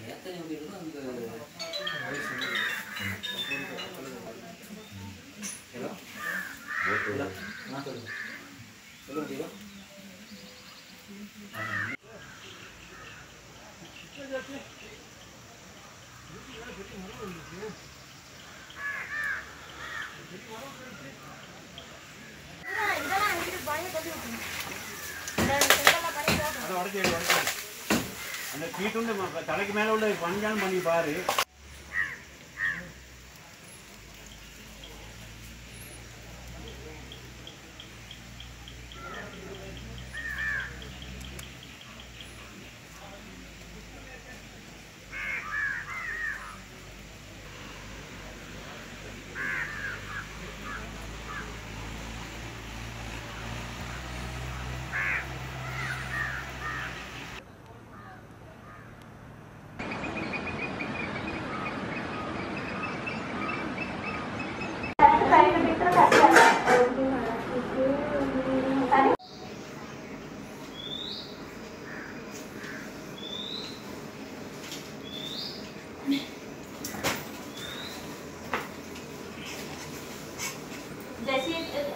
எத்தனை வீடுனா அந்த ஹலோ ஹலோ நான் சொல்லுங்க சொல்ல முடியுமா அதை உடச்சி உடச்சி அந்த சீட்டு தலைக்கு மேலே உள்ள பஞ்சாலும் பண்ணி பாரு जैसे